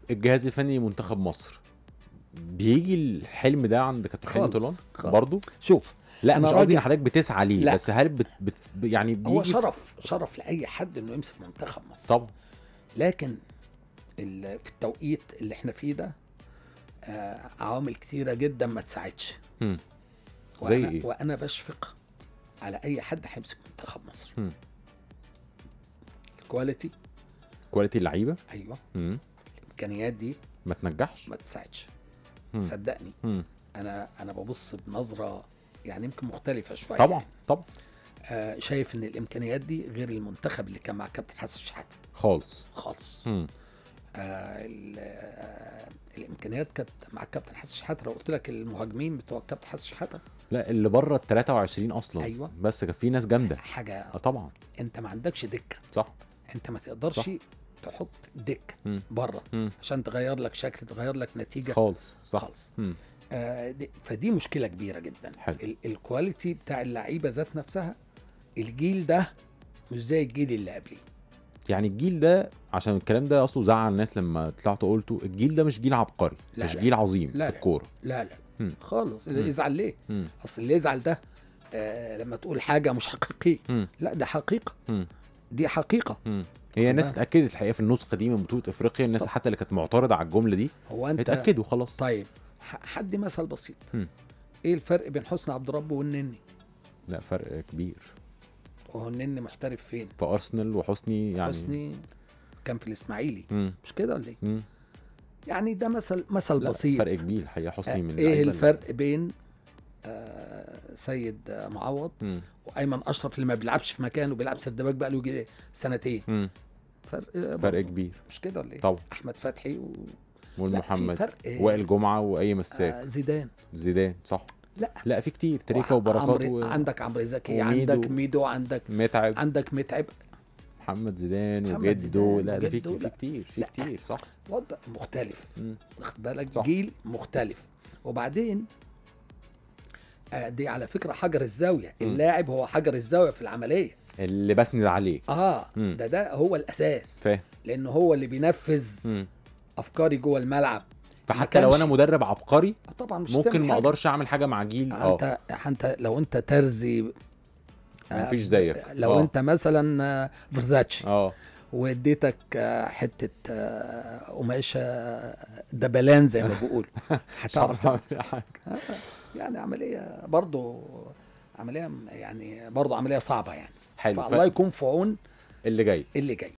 الجهاز الفني لمنتخب مصر بيجي الحلم ده عند كابتن حلمي خالص، طولان خالص. برضه شوف لا أنا مش قصدي ان راجل- حضرتك بتسعى ليه لا. بس هل بت... بت... يعني بيجي هو شرف شرف لاي حد انه يمسك منتخب مصر طبعا لكن ال- في التوقيت اللي احنا فيه ده آه، عوامل كتيره جدا ما تساعدش مم. زي وانا إيه؟ وانا بشفق على اي حد هيمسك منتخب مصر مم. الكواليتي كواليتي اللعيبه ايوه مم. الامكانيات دي ما تنجحش ما تساعدش مم. صدقني مم. انا انا ببص بنظره يعني يمكن مختلفه شويه طبعا طبعا آه شايف ان الامكانيات دي غير المنتخب اللي كان مع كابتن حسن شحاته خالص خالص مم. آه ال- آه الامكانيات كانت مع الكابتن حسن شحاته لو قلت لك المهاجمين بتوع الكابتن حسن شحاته لا اللي بره ال 23 اصلا أيوة. بس كان في ناس جامده حاجه اه طبعا انت ما عندكش دكه صح انت ما تقدرش صح. تحط دكه مم. بره مم. عشان تغير لك شكل تغير لك نتيجه خالص صح خالص مم. آه دي فدي مشكله كبيره جدا حلو. ال- الكواليتي بتاع اللعيبه ذات نفسها الجيل ده مش زي الجيل اللي قبليه يعني الجيل ده عشان الكلام ده اصله زعل الناس لما طلعت قلته الجيل ده مش جيل عبقري لا، مش لا. جيل عظيم لا، في لا. الكوره لا لا مم. خالص مم. يزعل ليه مم. اصل اللي يزعل ده آه لما تقول حاجه مش حقيقيه مم. لا ده حقيقه مم. دي حقيقه مم. هي الناس بالك. اتاكدت الحقيقه في النسخه دي من بطوله افريقيا الناس طب. حتى اللي كانت معترضه على الجمله دي هو انت اتاكدوا خلاص طيب ح- حد مثل بسيط مم. ايه الفرق بين حسني عبد ربه والنني لا فرق كبير وهو النني محترف فين في ارسنال وحسني يعني حسني كان في الاسماعيلي مم. مش كده ولا ايه مم. يعني ده مثل مثل لا بسيط فرق كبير الحقيقه حسني من ايه اللعيبة اللي- الفرق بين آه سيد آه، معوض مم. وايمن اشرف اللي ما بيلعبش في مكانه بيلعب سردباك بقى له يجي سنتين مم. فرق آه، فرق برضه. كبير مش كده ولا ايه طبعا احمد فتحي و... والمحمد فرق إيه؟ وائل جمعه واي مساك آه زيدان زيدان صح لا لا في كتير تريكا وبركات عمرو و... عندك عمرو زكي وميدو. عندك ميدو عندك متعب عندك متعب محمد زيدان محمد وجدو زيدان لا ده في وجدو، في لا. كتير في لا. كتير صح وضع مختلف مم. واخد بالك صح. جيل مختلف وبعدين آه دي على فكره حجر الزاويه مم. اللاعب هو حجر الزاويه في العمليه اللي بسند عليه اه مم. ده ده هو الاساس فاهم لانه هو اللي بينفذ مم. افكاري جوه الملعب فحتى لو كانش- انا مدرب عبقري آه طبعا مش ممكن تعمل ما حاجة. اقدرش اعمل حاجه مع جيل اه انت انت لو انت ترزي آه، مفيش زيك لو آه. انت مثلا آه، فرزاتشي اه واديتك آه، حته آه، قماشه دبلان زي ما بيقولوا هتعرف تعمل. تعمل حاجه يعني عمليه برضو عمليه يعني برضو عمليه صعبه يعني حلو فالله يكون في عون اللي جاي اللي جاي